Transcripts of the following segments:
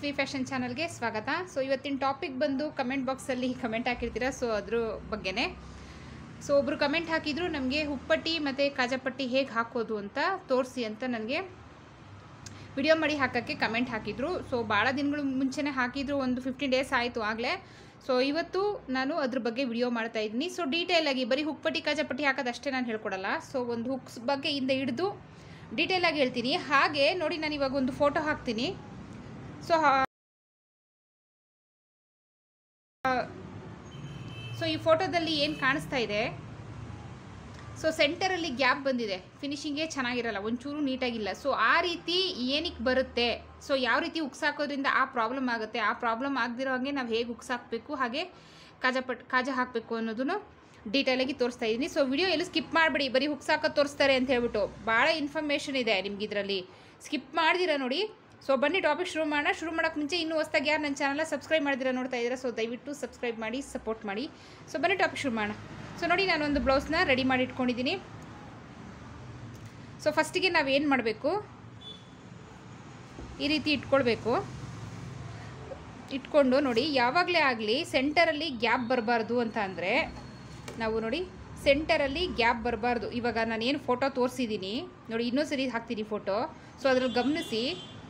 Shri fashion ಚಾನಲ್ಗೆ ಸ್ವಾಗತ so ಇವತ್ತಿನ ಟಾಪಿಕ್ ಬಂದು ಕಮೆಂಟ್ ಬಾಕ್ಸಲ್ಲಿ ಕಮೆಂಟ್ ಹಾಕಿರ್ತೀರಾ ಸೊ ಅದ್ರ ಬಗ್ಗೆನೇ ಸೊ ಒಬ್ಬರು ಕಮೆಂಟ್ ಹಾಕಿದ್ರು ನಮಗೆ ಹುಪ್ಪಟ್ಟಿ ಮತ್ತು ಕಾಜಾಪಟ್ಟಿ ಹೇಗೆ ಹಾಕೋದು ಅಂತ ತೋರಿಸಿ ಅಂತ ನನಗೆ ವಿಡಿಯೋ ಮಾಡಿ ಹಾಕೋಕ್ಕೆ ಕಮೆಂಟ್ ಹಾಕಿದ್ರು ಸೊ ಭಾಳ ದಿನಗಳು ಮುಂಚೆನೇ ಹಾಕಿದ್ರು ಒಂದು ಫಿಫ್ಟೀನ್ ಡೇಸ್ ಆಯಿತು ಆಗಲೇ ಸೊ ಇವತ್ತು ನಾನು ಅದ್ರ ಬಗ್ಗೆ ವಿಡಿಯೋ ಮಾಡ್ತಾ ಇದ್ದೀನಿ ಸೊ ಡೀಟೇಲ್ ಆಗಿ ಬರೀ ಹುಕ್ಪಟ್ಟಿ ಕಾಜಾಪಟ್ಟಿ ಹಾಕೋದಷ್ಟೇ ನಾನು ಹೇಳ್ಕೊಡಲ್ಲ ಸೊ ಒಂದು ಹುಕ್ಸ್ ಬಗ್ಗೆ ಇಂದ ಹಿಡಿದು ಡೀಟೇಲ್ ಆಗಿ ಹೇಳ್ತೀನಿ ಹಾಗೆ ನೋಡಿ ನಾನು ಇವಾಗ ಒಂದು ಫೋಟೋ ಹಾಕ್ತೀನಿ ಸೊ ಸೊ ಈ ಫೋಟೋದಲ್ಲಿ ಏನು ಕಾಣಿಸ್ತಾ ಇದೆ ಸೊ ಸೆಂಟರಲ್ಲಿ ಗ್ಯಾಪ್ ಬಂದಿದೆ ಫಿನಿಶಿಂಗೇ ಚೆನ್ನಾಗಿರಲ್ಲ ಒಂಚೂರು ನೀಟಾಗಿಲ್ಲ ಸೊ ಆ ರೀತಿ ಏನಕ್ಕೆ ಬರುತ್ತೆ ಸೊ ಯಾವ ರೀತಿ ಉಕ್ಸಾಕೋದ್ರಿಂದ ಆ ಪ್ರಾಬ್ಲಮ್ ಆಗುತ್ತೆ ಆ ಪ್ರಾಬ್ಲಮ್ ಆಗದಿರೋ ಹಾಗೆ ನಾವು ಹೇಗೆ ಉಕ್ಸಾಕಬೇಕು ಹಾಗೆ ಕಾಜಾ ಪಟ್ ಕಾಜಾ ಹಾಕಬೇಕು ಅನ್ನೋದನ್ನು ಡೀಟೇಲಾಗಿ ತೋರಿಸ್ತಾ ಇದ್ದೀನಿ ಸೊ ವಿಡಿಯೋ ಎಲ್ಲೂ ಸ್ಕಿಪ್ ಮಾಡಿಬಿಡಿ ಬರೀ ಹುಕ್ಸಾಕೋದು ತೋರಿಸ್ತಾರೆ ಅಂತ ಹೇಳ್ಬಿಟ್ಟು ಭಾಳ ಇನ್ಫಾರ್ಮೇಷನ್ ಇದೆ ನಿಮ್ಗೆ ಇದರಲ್ಲಿ ಸ್ಕಿಪ್ ಮಾಡ್ದಿರ ನೋಡಿ ಸೊ ಬನ್ನಿ ಟಾಪಿಕ್ ಶುರು ಮಾಡೋಣ ಶುರು ಮಾಡೋಕ್ಕೆ ಮುಂಚೆ ಇನ್ನೂ ಹೊಸ್ದಾಗಿ ಯಾರು ನನ್ನ ಚಾನಲ್ನ ಸಬ್ಸ್ಕ್ರೈಬ್ ಮಾಡಿದಿರ ನೋಡ್ತಾ ಇದ್ದೀರಾ ಸೊ ದಯವಿಟ್ಟು ಸಬ್ಸ್ಕ್ರೈಬ್ ಮಾಡಿ ಸಪೋರ್ಟ್ ಮಾಡಿ ಸೊ ಬನ್ನಿ ಟಾಪಿಕ್ ಶುರು ಮಾಡೋಣ ಸೊ ನೋಡಿ ನಾನೊಂದು ಬ್ಲೌಸ್ನ ರೆಡಿ ಮಾಡಿ ಇಟ್ಕೊಂಡಿದ್ದೀನಿ ಸೊ ಫಸ್ಟಿಗೆ ನಾವೇನು ಮಾಡಬೇಕು ಈ ರೀತಿ ಇಟ್ಕೊಳ್ಬೇಕು ಇಟ್ಕೊಂಡು ನೋಡಿ ಯಾವಾಗಲೇ ಆಗಲಿ ಸೆಂಟರಲ್ಲಿ ಗ್ಯಾಪ್ ಬರಬಾರ್ದು ಅಂತ ಅಂದರೆ ನಾವು ನೋಡಿ ಸೆಂಟರಲ್ಲಿ ಗ್ಯಾಪ್ ಬರಬಾರ್ದು ಇವಾಗ ನಾನು ಏನು ಫೋಟೋ ತೋರಿಸಿದ್ದೀನಿ ನೋಡಿ ಇನ್ನೂ ಸರಿ ಹಾಕ್ತೀನಿ ಫೋಟೋ ಸೊ ಅದ್ರಲ್ಲಿ ಗಮನಿಸಿ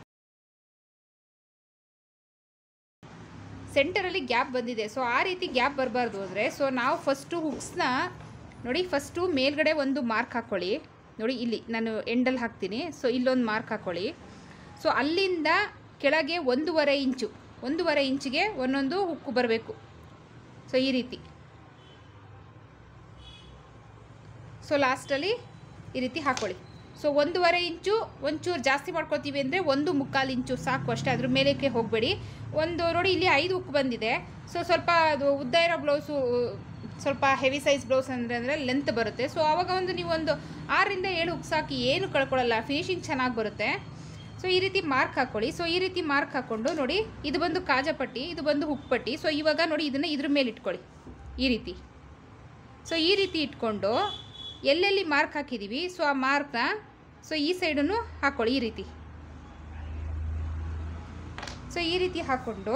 ಸೆಂಟರಲ್ಲಿ ಗ್ಯಾಪ್ ಬಂದಿದೆ ಸೊ ಆ ರೀತಿ ಗ್ಯಾಪ್ ಬರಬಾರ್ದು ಅಂದರೆ ಸೊ ನಾವು ಫಸ್ಟು ಹುಕ್ಸ್ನ ನೋಡಿ ಫಸ್ಟು ಮೇಲ್ಗಡೆ ಒಂದು ಮಾರ್ಕ್ ಹಾಕ್ಕೊಳ್ಳಿ ನೋಡಿ ಇಲ್ಲಿ ನಾನು ಎಂಡಲ್ಲಿ ಹಾಕ್ತೀನಿ ಸೊ ಇಲ್ಲೊಂದು ಮಾರ್ಕ್ ಹಾಕ್ಕೊಳ್ಳಿ ಸೊ ಅಲ್ಲಿಂದ ಕೆಳಗೆ ಒಂದೂವರೆ ಇಂಚು ಒಂದೂವರೆ ಇಂಚಿಗೆ ಒಂದೊಂದು ಹುಕ್ಕು ಬರಬೇಕು ಸೊ ಈ ರೀತಿ ಸೊ ಲಾಸ್ಟಲ್ಲಿ ಈ ರೀತಿ ಹಾಕ್ಕೊಳ್ಳಿ ಸೊ ಒಂದೂವರೆ ಇಂಚು ಒಂಚೂರು ಜಾಸ್ತಿ ಮಾಡ್ಕೊತೀವಿ ಅಂದರೆ ಒಂದು ಮುಕ್ಕಾಲು ಇಂಚು ಸಾಕು ಅಷ್ಟೇ ಅದ್ರ ಮೇಲಕ್ಕೆ ಹೋಗಬೇಡಿ ಒಂದು ನೋಡಿ ಇಲ್ಲಿ ಐದು ಉಕ್ಕು ಬಂದಿದೆ ಸೊ ಸ್ವಲ್ಪ ಅದು ಉದ್ದ ಇರೋ ಬ್ಲೌಸು ಸ್ವಲ್ಪ ಹೆವಿ ಸೈಜ್ ಬ್ಲೌಸ್ ಅಂದರೆ ಅಂದರೆ ಲೆಂತ್ ಬರುತ್ತೆ ಸೊ ಆವಾಗ ಒಂದು ನೀವು ಒಂದು ಆರರಿಂದ ಏಳು ಉಕ್ಕು ಸಾಕಿ ಏನು ಕಳ್ಕೊಳ್ಳಲ್ಲ ಫಿನಿಶಿಂಗ್ ಚೆನ್ನಾಗಿ ಬರುತ್ತೆ ಸೊ ಈ ರೀತಿ ಮಾರ್ಕ್ ಹಾಕ್ಕೊಳ್ಳಿ ಸೊ ಈ ರೀತಿ ಮಾರ್ಕ್ ಹಾಕ್ಕೊಂಡು ನೋಡಿ ಇದು ಬಂದು ಕಾಜಾಪಟ್ಟಿ ಇದು ಬಂದು ಹುಕ್ಪಟ್ಟಿ ಸೊ ಇವಾಗ ನೋಡಿ ಇದನ್ನು ಇದ್ರ ಮೇಲೆ ಇಟ್ಕೊಳ್ಳಿ ಈ ರೀತಿ ಸೊ ಈ ರೀತಿ ಇಟ್ಕೊಂಡು ಎಲ್ಲೆಲ್ಲಿ ಮಾರ್ಕ್ ಹಾಕಿದ್ದೀವಿ ಸೊ ಆ ಮಾರ್ಕ್ನ ಸೊ ಈ ಸೈಡನ್ನು ಹಾಕ್ಕೊಳ್ಳಿ ಈ ರೀತಿ ಸೊ ಈ ರೀತಿ ಹಾಕ್ಕೊಂಡು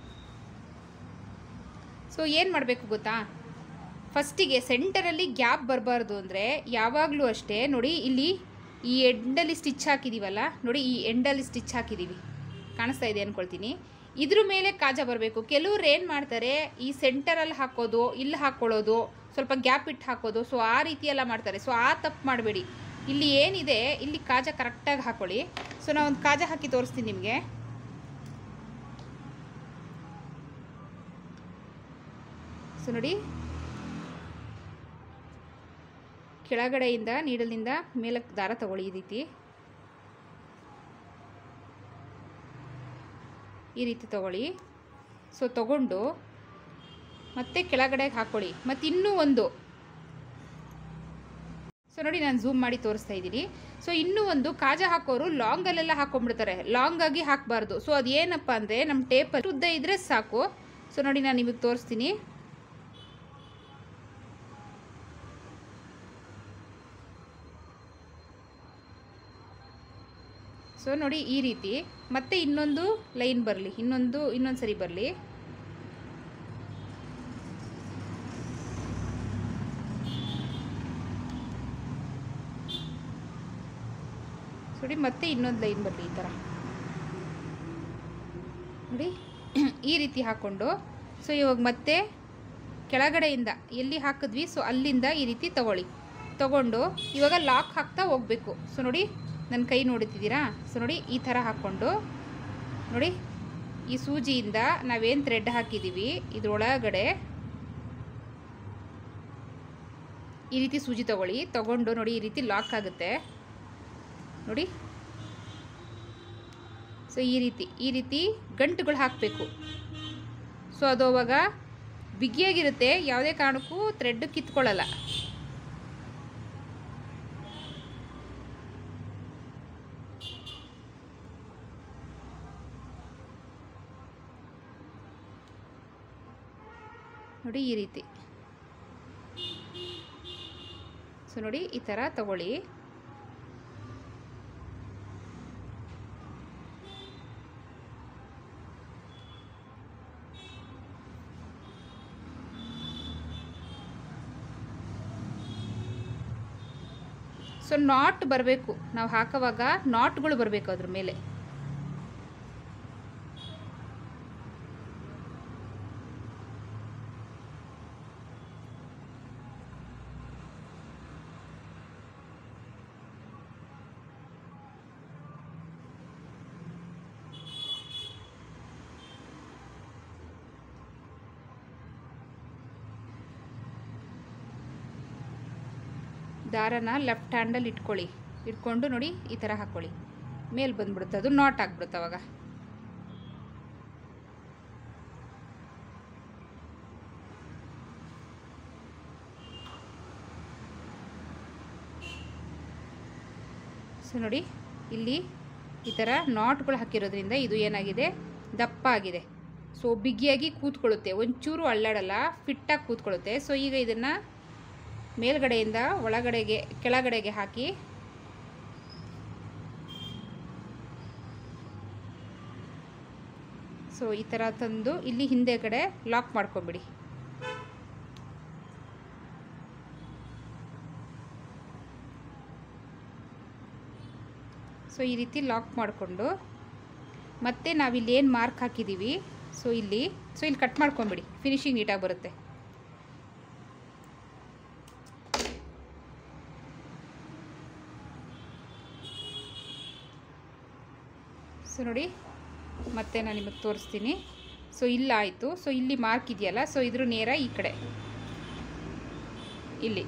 ಸೊ ಏನು ಮಾಡಬೇಕು ಗೊತ್ತಾ ಫಸ್ಟಿಗೆ ಸೆಂಟರಲ್ಲಿ ಗ್ಯಾಪ್ ಬರಬಾರ್ದು ಅಂದರೆ ಯಾವಾಗಲೂ ಅಷ್ಟೇ ನೋಡಿ ಇಲ್ಲಿ ಈ ಎಂಡಲ್ಲಿ ಸ್ಟಿಚ್ ಹಾಕಿದ್ದೀವಲ್ಲ ನೋಡಿ ಈ ಎಂಡಲ್ಲಿ ಸ್ಟಿಚ್ ಹಾಕಿದ್ದೀವಿ ಕಾಣಿಸ್ತಾ ಇದೆ ಅಂದ್ಕೊಳ್ತೀನಿ ಇದ್ರ ಮೇಲೆ ಕಾಜಾ ಬರಬೇಕು ಕೆಲವ್ರು ಏನು ಮಾಡ್ತಾರೆ ಈ ಸೆಂಟರಲ್ಲಿ ಹಾಕೋದು ಇಲ್ಲಿ ಹಾಕ್ಕೊಳ್ಳೋದು ಸ್ವಲ್ಪ ಗ್ಯಾಪ್ ಇಟ್ಟು ಹಾಕೋದು ಸೊ ಆ ರೀತಿ ಎಲ್ಲ ಮಾಡ್ತಾರೆ ಸೊ ಆ ತಪ್ಪು ಮಾಡಬೇಡಿ ಇಲ್ಲಿ ಏನಿದೆ ಇಲ್ಲಿ ಕಾಜಾ ಕರೆಕ್ಟಾಗಿ ಹಾಕ್ಕೊಳ್ಳಿ ಸೊ ನಾನು ಒಂದು ಕಾಜಾ ಹಾಕಿ ತೋರಿಸ್ತೀನಿ ನಿಮಗೆ ಸೊ ನೋಡಿ ಕೆಳಗಡೆಯಿಂದ ನೀಡಲಿಂದ ಮೇಲಕ್ಕೆ ದಾರ ತಗೊಳ್ಳಿ ಈ ರೀತಿ ಈ ರೀತಿ ತಗೊಳ್ಳಿ ಸೊ ತಗೊಂಡು ಮತ್ತೆ ಕೆಳಗಡೆಗೆ ಹಾಕ್ಕೊಳ್ಳಿ ಮತ್ತು ಇನ್ನೂ ಒಂದು ಸೊ ನೋಡಿ ನಾನು ಝೂಮ್ ಮಾಡಿ ತೋರಿಸ್ತಾ ಇದ್ದೀನಿ ಸೊ ಇನ್ನೂ ಒಂದು ಕಾಜಾ ಹಾಕೋರು ಲಾಂಗಲ್ಲೆಲ್ಲ ಹಾಕೊಂಡ್ಬಿಡ್ತಾರೆ ಲಾಂಗಾಗಿ ಹಾಕಬಾರ್ದು ಸೊ ಅದು ಏನಪ್ಪ ಅಂದರೆ ನಮ್ಮ ಟೇಪಲ್ಲಿ ಉದ್ದ ಇದ್ದರೆ ಸಾಕು ಸೊ ನೋಡಿ ನಾನು ನಿಮಗೆ ತೋರಿಸ್ತೀನಿ ಸೊ ನೋಡಿ ಈ ರೀತಿ ಮತ್ತೆ ಇನ್ನೊಂದು ಲೈನ್ ಬರಲಿ ಇನ್ನೊಂದು ಇನ್ನೊಂದು ಸರಿ ಬರಲಿ ನೋಡಿ ಮತ್ತೆ ಇನ್ನೊಂದು ಲೈನ್ ಬರಲಿ ಈ ಥರ ನೋಡಿ ಈ ರೀತಿ ಹಾಕ್ಕೊಂಡು ಸೊ ಇವಾಗ ಮತ್ತೆ ಕೆಳಗಡೆಯಿಂದ ಎಲ್ಲಿ ಹಾಕಿದ್ವಿ ಸೊ ಅಲ್ಲಿಂದ ಈ ರೀತಿ ತಗೊಳ್ಳಿ ತಗೊಂಡು ಇವಾಗ ಲಾಕ್ ಹಾಕ್ತಾ ಹೋಗಬೇಕು ಸೊ ನೋಡಿ ನನ್ನ ಕೈ ನೋಡುತ್ತಿದ್ದೀರಾ ಸೊ ನೋಡಿ ಈ ಥರ ಹಾಕ್ಕೊಂಡು ನೋಡಿ ಈ ಸೂಜಿಯಿಂದ ನಾವೇನು ಥ್ರೆಡ್ ಹಾಕಿದ್ದೀವಿ ಇದ್ರೊಳಗಡೆ ಈ ರೀತಿ ಸೂಜಿ ತಗೊಳ್ಳಿ ತಗೊಂಡು ನೋಡಿ ಈ ರೀತಿ ಲಾಕ್ ಆಗುತ್ತೆ ನೋಡಿ ಸೊ ಈ ರೀತಿ ಈ ರೀತಿ ಗಂಟುಗಳು ಹಾಕಬೇಕು ಸೊ ಅದು ಅವಾಗ ಬಿಗಿಯಾಗಿರುತ್ತೆ ಯಾವುದೇ ಕಾರಣಕ್ಕೂ ಥ್ರೆಡ್ ಕಿತ್ಕೊಳ್ಳಲ್ಲ ನೋಡಿ ಈ ರೀತಿ ಸೊ ನೋಡಿ ಈ ಥರ ತಗೊಳ್ಳಿ ಸೊ ನಾಟ್ ಬರಬೇಕು ನಾವು ಹಾಕೋವಾಗ ನಾಟ್ಗಳು ಬರಬೇಕು ಅದ್ರ ಮೇಲೆ ದಾರನ ಲೆಫ್ಟ್ ಹ್ಯಾಂಡಲ್ಲಿ ಇಟ್ಕೊಳ್ಳಿ ಇಟ್ಕೊಂಡು ನೋಡಿ ಈ ಥರ ಹಾಕ್ಕೊಳ್ಳಿ ಮೇಲೆ ಬಂದ್ಬಿಡುತ್ತೆ ಅದು ನಾಟ್ ಆಗ್ಬಿಡುತ್ತೆ ಅವಾಗ ಸೊ ನೋಡಿ ಇಲ್ಲಿ ಈ ಥರ ನಾಟ್ಗಳು ಹಾಕಿರೋದ್ರಿಂದ ಇದು ಏನಾಗಿದೆ ದಪ್ಪ ಆಗಿದೆ ಸೊ ಬಿಗಿಯಾಗಿ ಕೂತ್ಕೊಳ್ಳುತ್ತೆ ಒಂಚೂರು ಅಳ್ಳಾಡಲ್ಲ ಫಿಟ್ಟಾಗಿ ಕೂತ್ಕೊಳ್ಳುತ್ತೆ ಸೊ ಈಗ ಇದನ್ನು ಮೇಲ್ಗಡೆಯಿಂದ ಒಳಗಡೆಗೆ ಕೆಳಗಡೆಗೆ ಹಾಕಿ ಸೊ ಈ ಥರ ತಂದು ಇಲ್ಲಿ ಹಿಂದೆ ಕಡೆ ಲಾಕ್ ಮಾಡ್ಕೊಂಬಿಡಿ ಸೊ ಈ ರೀತಿ ಲಾಕ್ ಮಾಡಿಕೊಂಡು ಮತ್ತೆ ನಾವಿಲ್ಲಿ ಏನು ಮಾರ್ಕ್ ಹಾಕಿದ್ದೀವಿ ಸೊ ಇಲ್ಲಿ ಸೊ ಇಲ್ಲಿ ಕಟ್ ಮಾಡ್ಕೊಂಬಿಡಿ ಫಿನಿಶಿಂಗ್ ನೀಟಾಗಿ ಬರುತ್ತೆ ಸೊ ನೋಡಿ ಮತ್ತೆ ನಾನು ನಿಮಗೆ ತೋರಿಸ್ತೀನಿ ಸೊ ಇಲ್ಲಾಯಿತು ಸೊ ಇಲ್ಲಿ ಮಾರ್ಕ್ ಇದೆಯಲ್ಲ ಸೊ ಇದ್ರ ನೇರ ಈ ಕಡೆ ಇಲ್ಲಿ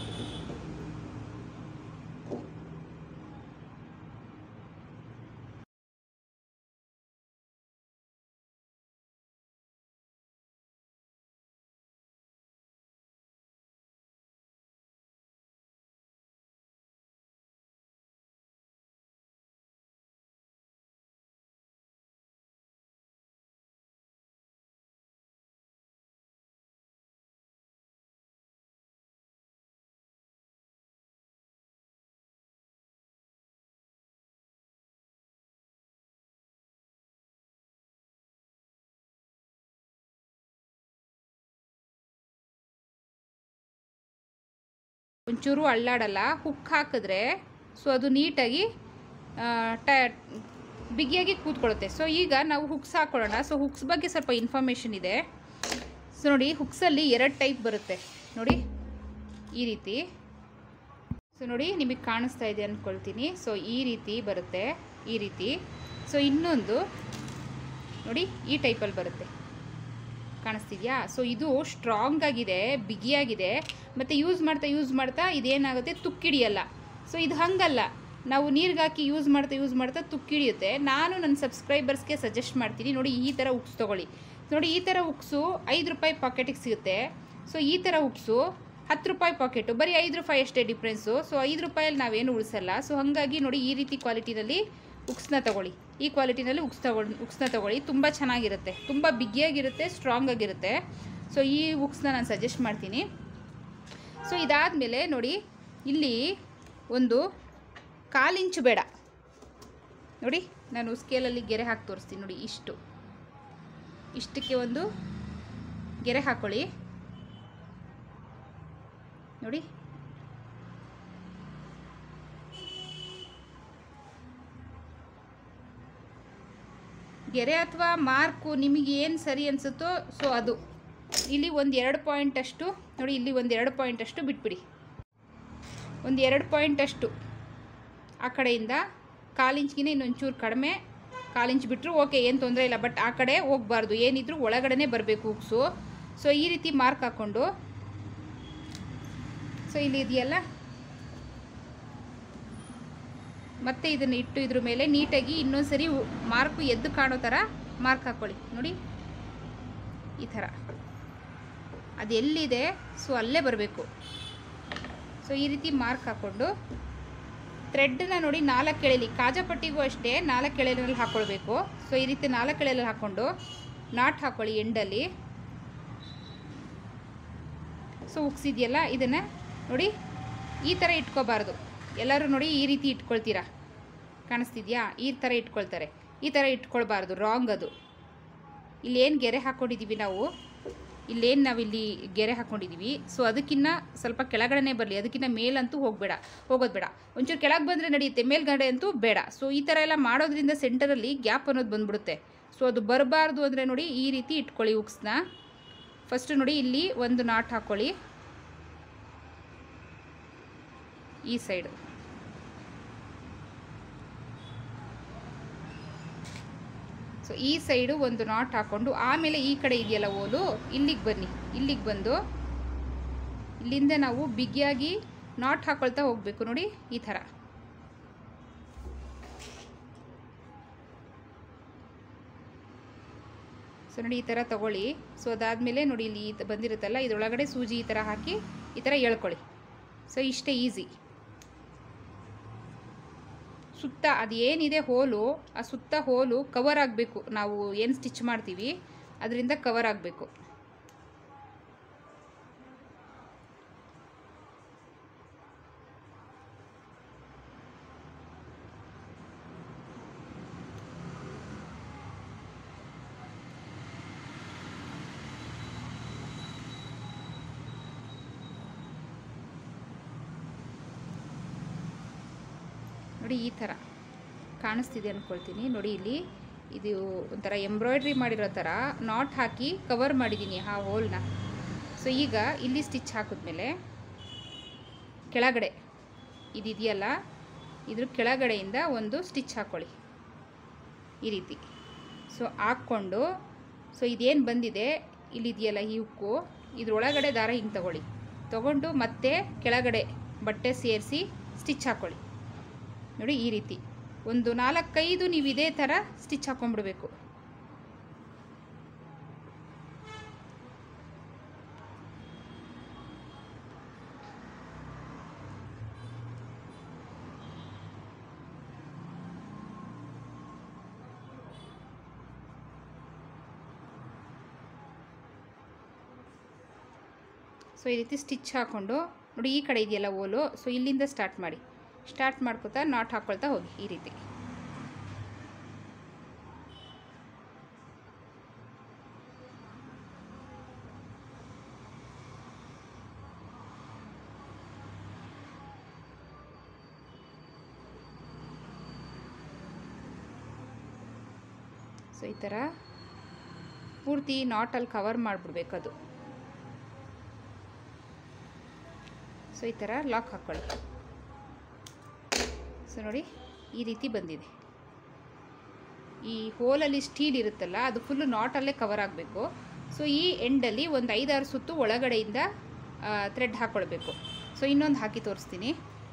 ಒಂಚೂರು ಅಳ್ಳಾಡಲ್ಲ ಹುಕ್ ಹಾಕಿದ್ರೆ ಸೊ ಅದು ನೀಟಾಗಿ ಆ, ಟ ಬಿಗಿಯಾಗಿ ಕೂತ್ಕೊಳ್ಳುತ್ತೆ ಸೊ ಈಗ ನಾವು ಹುಕ್ಸ್ ಹಾಕೊಳ್ಳೋಣ ಸೊ ಹುಕ್ಸ್ ಬಗ್ಗೆ ಸ್ವಲ್ಪ ಇನ್ಫಾರ್ಮೇಷನ್ ಇದೆ ಸೊ ನೋಡಿ ಹುಕ್ಸಲ್ಲಿ ಎರಡು ಟೈಪ್ ಬರುತ್ತೆ ನೋಡಿ ಈ ರೀತಿ ಸೊ ನೋಡಿ ನಿಮಗೆ ಕಾಣಿಸ್ತಾ ಇದೆ ಅಂದ್ಕೊಳ್ತೀನಿ ಸೊ ಈ ರೀತಿ ಬರುತ್ತೆ ಈ ರೀತಿ ಸೊ ಇನ್ನೊಂದು ನೋಡಿ ಈ ಟೈಪಲ್ಲಿ ಬರುತ್ತೆ ಕಾಣಿಸ್ತಿದ್ಯಾ ಸೊ ಇದು ಸ್ಟ್ರಾಂಗ್ ಆಗಿದೆ ಬಿಗಿಯಾಗಿದೆ ಮತ್ತು ಯೂಸ್ ಮಾಡ್ತಾ ಯೂಸ್ ಮಾಡ್ತಾ ಇದೇನಾಗುತ್ತೆ ತುಕ್ಕಿಡಿಯಲ್ಲ ಸೊ ಇದು ಹಂಗಲ್ಲ ನಾವು ನೀರಿಗೆ ಹಾಕಿ ಯೂಸ್ ಮಾಡ್ತಾ ಯೂಸ್ ಮಾಡ್ತಾ ತುಕ್ಕಿಡಿಯುತ್ತೆ ನಾನು ನನ್ನ ಸಬ್ಸ್ಕ್ರೈಬರ್ಸ್ಗೆ ಸಜೆಸ್ಟ್ ಮಾಡ್ತೀನಿ ನೋಡಿ ಈ ಥರ ಉಕ್ಸ್ ತೊಗೊಳ್ಳಿ ನೋಡಿ ಈ ಥರ ಉಕ್ಸು ಐದು ರೂಪಾಯಿ ಪಾಕೆಟಿಗೆ ಸಿಗುತ್ತೆ ಸೊ ಈ ಥರ ಉಕ್ಸು ಹತ್ತು ರೂಪಾಯಿ ಪಾಕೆಟು ಬರೀ ಐದು ರೂಪಾಯಿ ಅಷ್ಟೇ ಡಿಫ್ರೆನ್ಸು ಸೊ ಐದು ರೂಪಾಯಲ್ಲಿ ನಾವೇನು ಉಳಿಸಲ್ಲ ಸೊ ಹಾಗಾಗಿ ನೋಡಿ ಈ ರೀತಿ ಕ್ವಾಲಿಟಿನಲ್ಲಿ ಉಕ್ಸ್ನ ತಗೊಳ್ಳಿ ಈ ಕ್ವಾಲಿಟಿನಲ್ಲಿ ಉಕ್ಸ್ ತಗೊಳ್ಳಿ ಉಕ್ಸ್ನ ತಗೊಳ್ಳಿ ತುಂಬ ಚೆನ್ನಾಗಿರುತ್ತೆ ತುಂಬ ಬಿಗಿಯಾಗಿರುತ್ತೆ ಸ್ಟ್ರಾಂಗ್ ಆಗಿರುತ್ತೆ ಸೊ ಈ ಉಕ್ಸ್ನ ನಾನು ಸಜೆಸ್ಟ್ ಮಾಡ್ತೀನಿ ಸೊ ಇದಾದಮೇಲೆ ನೋಡಿ ಇಲ್ಲಿ ಒಂದು ಕಾಲಿಂಚು ಬೇಡ ನೋಡಿ ನಾನು ಸ್ಕೇಲಲ್ಲಿ ಗೆರೆ ಹಾಕಿ ತೋರಿಸ್ತೀನಿ ನೋಡಿ ಇಷ್ಟು ಇಷ್ಟಕ್ಕೆ ಒಂದು ಗೆರೆ ಹಾಕೊಳ್ಳಿ ನೋಡಿ ಗೆರೆ ಅಥವಾ ಮಾರ್ಕು ನಿಮಗೆ ಏನು ಸರಿ ಅನಿಸುತ್ತೋ ಸೊ ಅದು ಇಲ್ಲಿ ಒಂದು ಎರಡು ಪಾಯಿಂಟ್ ಅಷ್ಟು ನೋಡಿ ಇಲ್ಲಿ ಒಂದು ಎರಡು ಪಾಯಿಂಟ್ ಅಷ್ಟು ಬಿಟ್ಬಿಡಿ ಒಂದು ಎರಡು ಪಾಯಿಂಟ್ ಅಷ್ಟು ಆ ಕಡೆಯಿಂದ ಕಾಲಿಂಚ್ಗಿನ ಇನ್ನೊಂಚೂರು ಕಡಿಮೆ ಕಾಲಿಂಚ್ ಬಿಟ್ಟರು ಓಕೆ ಏನು ತೊಂದರೆ ಇಲ್ಲ ಬಟ್ ಆ ಕಡೆ ಹೋಗಬಾರ್ದು ಏನಿದ್ರು ಒಳಗಡೆನೇ ಬರಬೇಕು ಉಕ್ಸು ಸೊ ಈ ರೀತಿ ಮಾರ್ಕ್ ಹಾಕ್ಕೊಂಡು ಸೊ ಇಲ್ಲಿ ಇದೆಯಲ್ಲ ಮತ್ತೆ ಇದನ್ನು ಇಟ್ಟು ಇದ್ರ ಮೇಲೆ ನೀಟಾಗಿ ಇನ್ನೊಂದು ಸರಿ ಮಾರ್ಕು ಎದ್ದು ಕಾಣೋ ಥರ ಮಾರ್ಕ್ ಹಾಕ್ಕೊಳ್ಳಿ ನೋಡಿ ಈ ಥರ ಅದು ಎಲ್ಲಿದೆ ಸೊ ಅಲ್ಲೇ ಬರಬೇಕು ಸೊ ಈ ರೀತಿ ಮಾರ್ಕ್ ಹಾಕ್ಕೊಂಡು ಥ್ರೆಡ್ನ ನೋಡಿ ನಾಲ್ಕು ಎಳೆಲಿ ಕಾಜಾಪಟ್ಟಿಗೂ ಅಷ್ಟೇ ನಾಲ್ಕು ಎಳೆಯಲ್ಲಿ ಹಾಕ್ಕೊಳ್ಬೇಕು ಸೊ ಈ ರೀತಿ ನಾಲ್ಕು ಎಳೆಯಲ್ಲಿ ಹಾಕ್ಕೊಂಡು ನಾಟ್ ಹಾಕ್ಕೊಳ್ಳಿ ಎಂಡಲ್ಲಿ ಸೊ ಉಕ್ಸಿದೆಯಲ್ಲ ಇದನ್ನು ನೋಡಿ ಈ ಥರ ಇಟ್ಕೋಬಾರ್ದು ಎಲ್ಲರೂ ನೋಡಿ ಈ ರೀತಿ ಇಟ್ಕೊಳ್ತೀರಾ ಕಾಣಿಸ್ತಿದ್ಯಾ ಈ ಥರ ಇಟ್ಕೊಳ್ತಾರೆ ಈ ಥರ ಇಟ್ಕೊಳ್ಬಾರ್ದು ರಾಂಗ್ ಅದು ಇಲ್ಲಿ ಏನು ಗೆರೆ ಹಾಕ್ಕೊಂಡಿದ್ದೀವಿ ನಾವು ಇಲ್ಲೇನು ನಾವಿಲ್ಲಿ ಗೆರೆ ಹಾಕ್ಕೊಂಡಿದ್ದೀವಿ ಸೊ ಅದಕ್ಕಿಂತ ಸ್ವಲ್ಪ ಕೆಳಗಡೆನೇ ಬರಲಿ ಅದಕ್ಕಿಂತ ಮೇಲಂತೂ ಹೋಗಬೇಡ ಹೋಗೋದು ಬೇಡ ಒಂಚೂರು ಕೆಳಗೆ ಬಂದರೆ ನಡೆಯುತ್ತೆ ಮೇಲ್ಗಡೆ ಅಂತೂ ಬೇಡ ಸೊ ಈ ಥರ ಎಲ್ಲ ಮಾಡೋದ್ರಿಂದ ಸೆಂಟರಲ್ಲಿ ಗ್ಯಾಪ್ ಅನ್ನೋದು ಬಂದ್ಬಿಡುತ್ತೆ ಸೊ ಅದು ಬರಬಾರ್ದು ಅಂದರೆ ನೋಡಿ ಈ ರೀತಿ ಇಟ್ಕೊಳ್ಳಿ ಉಕ್ಸ್ನ ಫಸ್ಟು ನೋಡಿ ಇಲ್ಲಿ ಒಂದು ನಾಟ್ ಹಾಕ್ಕೊಳ್ಳಿ ಈ ಸೈಡು ಸೊ ಈ ಸೈಡು ಒಂದು ನಾಟ್ ಹಾಕ್ಕೊಂಡು ಆಮೇಲೆ ಈ ಕಡೆ ಇದೆಯಲ್ಲ ಓಲು ಇಲ್ಲಿಗೆ ಬನ್ನಿ ಇಲ್ಲಿಗೆ ಬಂದು ಇಲ್ಲಿಂದ ನಾವು ಬಿಗಿಯಾಗಿ ನಾಟ್ ಹಾಕೊಳ್ತಾ ಹೋಗಬೇಕು ನೋಡಿ ಈ ಥರ ಸೊ ನೋಡಿ ಈ ಥರ ತಗೊಳ್ಳಿ ಸೊ ಅದಾದಮೇಲೆ ನೋಡಿ ಇಲ್ಲಿ ಈ ತ- ಬಂದಿರುತ್ತಲ್ಲ ಇದರೊಳಗಡೆ ಸೂಜಿ ಈ ಥರ ಹಾಕಿ ಈ ಥರ ಎಳ್ಕೊಳ್ಳಿ ಸೊ ಇಷ್ಟೇ ಈಸಿ ಸುತ್ತ ಅದು ಏನಿದೆ ಹೋಲು ಆ ಸುತ್ತ ಹೋಲು ಕವರ್ ಆಗಬೇಕು ನಾವು ಏನು ಸ್ಟಿಚ್ ಮಾಡ್ತೀವಿ ಅದರಿಂದ ಕವರ್ ಆಗಬೇಕು ನೋಡಿ ಈ ಥರ ಕಾಣಿಸ್ತಿದೆ ಅಂದ್ಕೊಳ್ತೀನಿ ನೋಡಿ ಇಲ್ಲಿ ಇದು ಒಂಥರ ಎಂಬ್ರಾಯ್ಡ್ರಿ ಮಾಡಿರೋ ಥರ ನಾಟ್ ಹಾಕಿ ಕವರ್ ಮಾಡಿದ್ದೀನಿ ಆ ಹೋಲ್ನ ಸೊ ಈಗ ಇಲ್ಲಿ ಸ್ಟಿಚ್ ಹಾಕಿದ್ಮೇಲೆ ಕೆಳಗಡೆ ಇದಿದೆಯಲ್ಲ ಇದ್ರ ಕೆಳಗಡೆಯಿಂದ ಒಂದು ಸ್ಟಿಚ್ ಹಾಕ್ಕೊಳ್ಳಿ ಈ ರೀತಿ ಸೊ ಹಾಕ್ಕೊಂಡು ಸೊ ಇದೇನು ಬಂದಿದೆ ಇಲ್ಲಿದೆಯಲ್ಲ ಈ ಉಕ್ಕು ಇದ್ರೊಳಗಡೆ ದಾರ ಹಿಂಗೆ ತಗೊಳ್ಳಿ ತಗೊಂಡು ಮತ್ತೆ ಕೆಳಗಡೆ ಬಟ್ಟೆ ಸೇರಿಸಿ ಸ್ಟಿಚ್ ಹಾಕ್ಕೊಳ್ಳಿ ನೋಡಿ ಈ ರೀತಿ ಒಂದು ನಾಲ್ಕೈದು ನೀವು ಇದೇ ಥರ ಸ್ಟಿಚ್ ಹಾಕೊಂಡ್ಬಿಡ್ಬೇಕು ಸೊ ಈ ರೀತಿ ಸ್ಟಿಚ್ ಹಾಕ್ಕೊಂಡು ನೋಡಿ ಈ ಕಡೆ ಇದೆಯಲ್ಲ ಓಲು ಸೊ ಇಲ್ಲಿಂದ ಸ್ಟಾರ್ಟ್ ಮಾಡಿ ಸ್ಟಾರ್ಟ್ ಮಾಡ್ಕೊತಾ ನಾಟ್ ಹಾಕ್ಕೊಳ್ತಾ ಹೋಗಿ ಈ ರೀತಿ ಸೊ ಈ ಥರ ಪೂರ್ತಿ ನಾಟಲ್ಲಿ ಕವರ್ ಮಾಡಿಬಿಡ್ಬೇಕು ಅದು ಸೊ ಈ ಥರ ಲಾಕ್ ಹಾಕ್ಕೊಳ್ಳಿ ಸೊ ನೋಡಿ ಈ ರೀತಿ ಬಂದಿದೆ ಈ ಹೋಲಲ್ಲಿ ಸ್ಟೀಲ್ ಇರುತ್ತಲ್ಲ ಅದು ಫುಲ್ಲು ನಾಟಲ್ಲೇ ಕವರ್ ಆಗಬೇಕು ಸೊ ಈ ಎಂಡಲ್ಲಿ ಒಂದು ಐದಾರು ಸುತ್ತು ಒಳಗಡೆಯಿಂದ ಥ್ರೆಡ್ ಹಾಕ್ಕೊಳ್ಬೇಕು ಸೊ ಇನ್ನೊಂದು ಹಾಕಿ ತೋರಿಸ್ತೀನಿ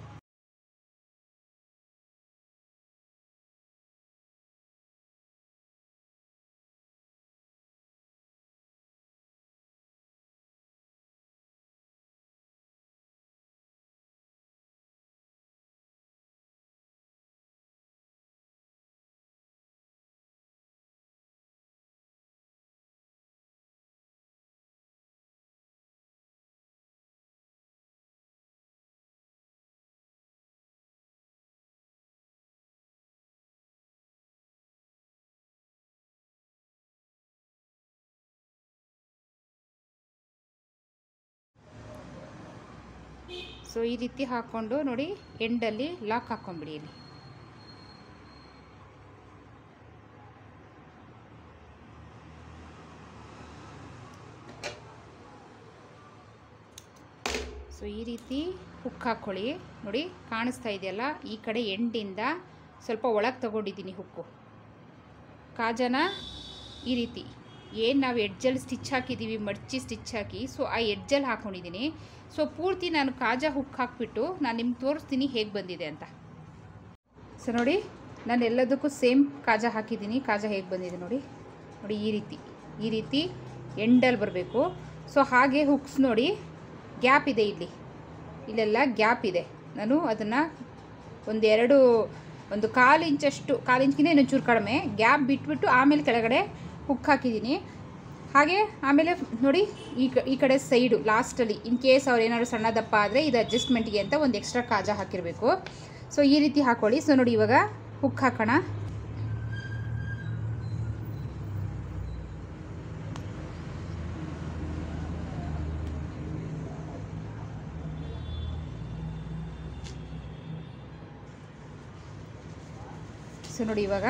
ಸೊ ಈ ರೀತಿ ಹಾಕ್ಕೊಂಡು ನೋಡಿ ಎಂಡಲ್ಲಿ ಲಾಕ್ ಹಾಕ್ಕೊಂಬಿಡಿ ಇಲ್ಲಿ ಸೊ ಈ ರೀತಿ ಹುಕ್ ಹಾಕ್ಕೊಳ್ಳಿ ನೋಡಿ ಕಾಣಿಸ್ತಾ ಇದೆಯಲ್ಲ ಈ ಕಡೆ ಎಂಡಿಂದ ಸ್ವಲ್ಪ ಒಳಗೆ ತಗೊಂಡಿದ್ದೀನಿ ಹುಕ್ಕು ಕಾಜನ ಈ ರೀತಿ ಏನು ನಾವು ಎಡ್ಜಲ್ಲಿ ಸ್ಟಿಚ್ ಹಾಕಿದ್ದೀವಿ ಮಡ್ಚಿ ಸ್ಟಿಚ್ ಹಾಕಿ ಸೊ ಆ ಎಡ್ಜಲ್ಲಿ ಹಾಕ್ಕೊಂಡಿದ್ದೀನಿ ಸೊ ಪೂರ್ತಿ ನಾನು ಕಾಜಾ ಹುಕ್ ಹಾಕ್ಬಿಟ್ಟು ನಾನು ನಿಮ್ಗೆ ತೋರಿಸ್ತೀನಿ ಹೇಗೆ ಬಂದಿದೆ ಅಂತ ಸೊ ನೋಡಿ ನಾನು ಎಲ್ಲದಕ್ಕೂ ಸೇಮ್ ಕಾಜಾ ಹಾಕಿದ್ದೀನಿ ಕಾಜಾ ಹೇಗೆ ಬಂದಿದೆ ನೋಡಿ ನೋಡಿ ಈ ರೀತಿ ಈ ರೀತಿ ಎಂಡಲ್ಲಿ ಬರಬೇಕು ಸೊ ಹಾಗೆ ಹುಕ್ಸ್ ನೋಡಿ ಗ್ಯಾಪ್ ಇದೆ ಇಲ್ಲಿ ಇಲ್ಲೆಲ್ಲ ಗ್ಯಾಪ್ ಇದೆ ನಾನು ಅದನ್ನು ಒಂದೆರಡು ಒಂದು ಕಾಲು ಇಂಚಷ್ಟು ಕಾಲು ಇಂಚ್ಗಿಂತ ಇನ್ನೊಂಚೂರು ಕಡಿಮೆ ಗ್ಯಾಪ್ ಬಿಟ್ಬಿಟ್ಟು ಆಮೇಲೆ ಕೆಳಗಡೆ ಹುಕ್ ಹಾಕಿದ್ದೀನಿ ಹಾಗೆ ಆಮೇಲೆ ನೋಡಿ ಈ ಕ ಈ ಕಡೆ ಸೈಡು ಲಾಸ್ಟಲ್ಲಿ ಇನ್ ಕೇಸ್ ಅವ್ರು ಏನಾದ್ರು ಸಣ್ಣ ದಪ್ಪ ಆದರೆ ಇದು ಅಡ್ಜಸ್ಟ್ಮೆಂಟ್ಗೆ ಅಂತ ಒಂದು ಎಕ್ಸ್ಟ್ರಾ ಕಾಜಾ ಹಾಕಿರಬೇಕು ಸೊ ಈ ರೀತಿ ಹಾಕ್ಕೊಳ್ಳಿ ಸೊ ನೋಡಿ ಇವಾಗ ಹುಕ್ ಹಾಕೋಣ ಸೊ ನೋಡಿ ಇವಾಗ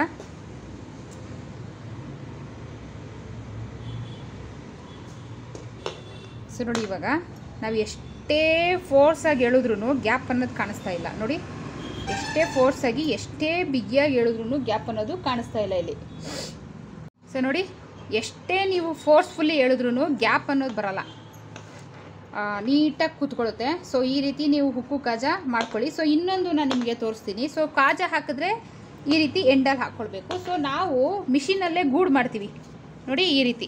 ಸೊ ನೋಡಿ ಇವಾಗ ನಾವು ಎಷ್ಟೇ ಫೋರ್ಸಾಗಿ ಹೇಳಿದ್ರು ಗ್ಯಾಪ್ ಅನ್ನೋದು ಕಾಣಿಸ್ತಾ ಇಲ್ಲ ನೋಡಿ ಎಷ್ಟೇ ಫೋರ್ಸಾಗಿ ಎಷ್ಟೇ ಬಿಗಿಯಾಗಿ ಹೇಳಿದ್ರು ಗ್ಯಾಪ್ ಅನ್ನೋದು ಕಾಣಿಸ್ತಾ ಇಲ್ಲ ಇಲ್ಲಿ ಸೊ ನೋಡಿ ಎಷ್ಟೇ ನೀವು ಫೋರ್ಸ್ಫುಲ್ಲಿ ಹೇಳಿದ್ರು ಗ್ಯಾಪ್ ಅನ್ನೋದು ಬರಲ್ಲ ನೀಟಾಗಿ ಕೂತ್ಕೊಳ್ಳುತ್ತೆ ಸೊ ಈ ರೀತಿ ನೀವು ಉಪ್ಪು ಕಾಜ ಮಾಡ್ಕೊಳ್ಳಿ ಸೊ ಇನ್ನೊಂದು ನಾನು ನಿಮಗೆ ತೋರಿಸ್ತೀನಿ ಸೊ ಕಾಜ ಹಾಕಿದ್ರೆ ಈ ರೀತಿ ಎಂಡಲ್ಲಿ ಹಾಕ್ಕೊಳ್ಬೇಕು ಸೊ ನಾವು ಮಿಷಿನಲ್ಲೇ ಗೂಡು ಮಾಡ್ತೀವಿ ನೋಡಿ ಈ ರೀತಿ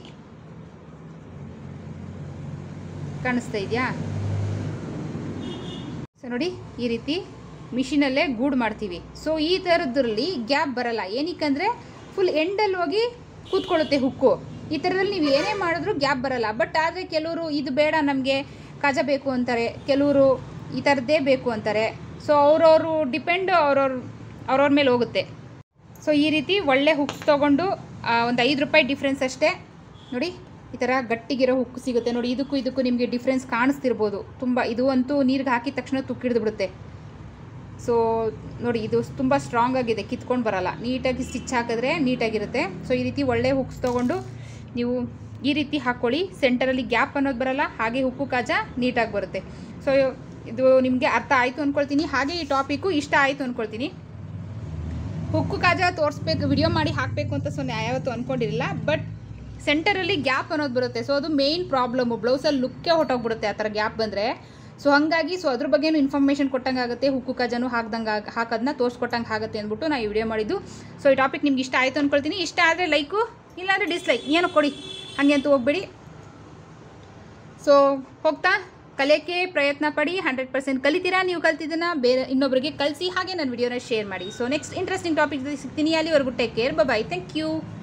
ಕಾಣಿಸ್ತಾ ಇದೆಯಾ ಸೊ ನೋಡಿ ಈ ರೀತಿ ಮಿಷಿನಲ್ಲೇ ಗೂಡು ಮಾಡ್ತೀವಿ ಸೊ ಈ ಥರದ್ರಲ್ಲಿ ಗ್ಯಾಪ್ ಬರಲ್ಲ ಏನಕ್ಕಂದರೆ ಫುಲ್ ಎಂಡಲ್ಲಿ ಹೋಗಿ ಕೂತ್ಕೊಳ್ಳುತ್ತೆ ಹುಕ್ಕು ಈ ಥರದಲ್ಲಿ ನೀವು ಏನೇ ಮಾಡಿದ್ರೂ ಗ್ಯಾಪ್ ಬರಲ್ಲ ಬಟ್ ಆದರೆ ಕೆಲವರು ಇದು ಬೇಡ ನಮಗೆ ಕಾಜ ಬೇಕು ಅಂತಾರೆ ಕೆಲವರು ಈ ಥರದ್ದೇ ಬೇಕು ಅಂತಾರೆ ಸೊ ಅವ್ರವರು ಡಿಪೆಂಡ್ ಅವ್ರವ್ರ ಅವ್ರವ್ರ ಮೇಲೆ ಹೋಗುತ್ತೆ ಸೊ ಈ ರೀತಿ ಒಳ್ಳೆ ಹುಕ್ಸ್ ತೊಗೊಂಡು ಒಂದು ಐದು ರೂಪಾಯಿ ಡಿಫ್ರೆನ್ಸ್ ಅಷ್ಟೇ ನೋಡಿ ಈ ಥರ ಗಟ್ಟಿಗಿರೋ ಹುಕ್ಕು ಸಿಗುತ್ತೆ ನೋಡಿ ಇದಕ್ಕೂ ಇದಕ್ಕೂ ನಿಮಗೆ ಡಿಫ್ರೆನ್ಸ್ ಕಾಣಿಸ್ತಿರ್ಬೋದು ತುಂಬ ಇದು ಅಂತೂ ನೀರಿಗೆ ಹಾಕಿದ ತಕ್ಷಣ ತುಕ್ಕಿಡ್ದು ಬಿಡುತ್ತೆ ಸೊ ನೋಡಿ ಇದು ತುಂಬ ಸ್ಟ್ರಾಂಗ್ ಆಗಿದೆ ಕಿತ್ಕೊಂಡು ಬರಲ್ಲ ನೀಟಾಗಿ ಸ್ಟಿಚ್ ಹಾಕಿದ್ರೆ ನೀಟಾಗಿರುತ್ತೆ ಸೊ ಈ ರೀತಿ ಒಳ್ಳೆ ಹುಕ್ಸ್ ತೊಗೊಂಡು ನೀವು ಈ ರೀತಿ ಹಾಕ್ಕೊಳ್ಳಿ ಸೆಂಟರಲ್ಲಿ ಗ್ಯಾಪ್ ಅನ್ನೋದು ಬರಲ್ಲ ಹಾಗೆ ಉಪ್ಪು ಕಾಜ ನೀಟಾಗಿ ಬರುತ್ತೆ ಸೊ ಇದು ನಿಮಗೆ ಅರ್ಥ ಆಯಿತು ಅಂದ್ಕೊಳ್ತೀನಿ ಹಾಗೆ ಈ ಟಾಪಿಕ್ಕು ಇಷ್ಟ ಆಯಿತು ಅಂದ್ಕೊಳ್ತೀನಿ ಹುಕ್ಕು ಕಾಜ ತೋರಿಸ್ಬೇಕು ವಿಡಿಯೋ ಮಾಡಿ ಹಾಕಬೇಕು ಅಂತ ಸೊ ಯಾವತ್ತೂ ಅಂದ್ಕೊಂಡಿರಲಿಲ್ಲ ಬಟ್ ಸೆಂಟರಲ್ಲಿ ಗ್ಯಾಪ್ ಅನ್ನೋದು ಬರುತ್ತೆ ಸೊ ಅದು ಮೇಯ್ನ್ ಪ್ರಾಬ್ಲಮ್ಮು ಬ್ಲೌಸಲ್ಲಿ ಲುಕ್ಕೇ ಹೊಟ್ಟೋಗ್ಬಿಡುತ್ತೆ ಆ ಥರ ಗ್ಯಾಪ್ ಬಂದರೆ ಸೊ ಹಾಗಾಗಿ ಸೊ ಅದ್ರ ಬಗ್ಗೆನೂ ಇನ್ಫಾರ್ಮೇಷನ್ ಕೊಟ್ಟಂಗೆ ಆಗುತ್ತೆ ಹುಕ್ಕು ಕಾಜನು ಹಾಕ್ದಂಗೆ ಹಾಕೋದನ್ನ ತೋರಿಸ್ಕೊಟ್ಟಂಗೆ ಆಗುತ್ತೆ ಅಂದ್ಬಿಟ್ಟು ನಾನು ಈ ವಿಡಿಯೋ ಮಾಡಿದ್ದು ಸೊ ಈ ಟಾಪಿಕ್ ನಿಮ್ಗೆ ಇಷ್ಟ ಆಯಿತು ಅಂದ್ಕೊಳ್ತೀನಿ ಇಷ್ಟ ಆದರೆ ಲೈಕು ಇಲ್ಲಾಂದರೆ ಡಿಸ್ಲೈಕ್ ಏನೋ ಕೊಡಿ ಹಾಗೆ ಅಂತ ಹೋಗ್ಬೇಡಿ ಸೊ ಹೋಗ್ತಾ ಕಲಿಯೋಕ್ಕೆ ಪ್ರಯತ್ನ ಪಡಿ ಹಂಡ್ರೆಡ್ ಪರ್ಸೆಂಟ್ ಕಲಿತೀರಾ ನೀವು ಕಲ್ತಿದ್ದನ್ನ ಬೇರೆ ಇನ್ನೊಬ್ಬರಿಗೆ ಕಲಿಸಿ ಹಾಗೆ ನನ್ನ ವಿಡಿಯೋನ ಶೇರ್ ಮಾಡಿ ಸೊ ನೆಕ್ಸ್ಟ್ ಇಂಟ್ರೆಸ್ಟಿಂಗ್ ಟಾಪಿಕ್ ಸಿಗ್ತೀನಿ ಅಲ್ಲಿವರೆಗೂ take care bye thank you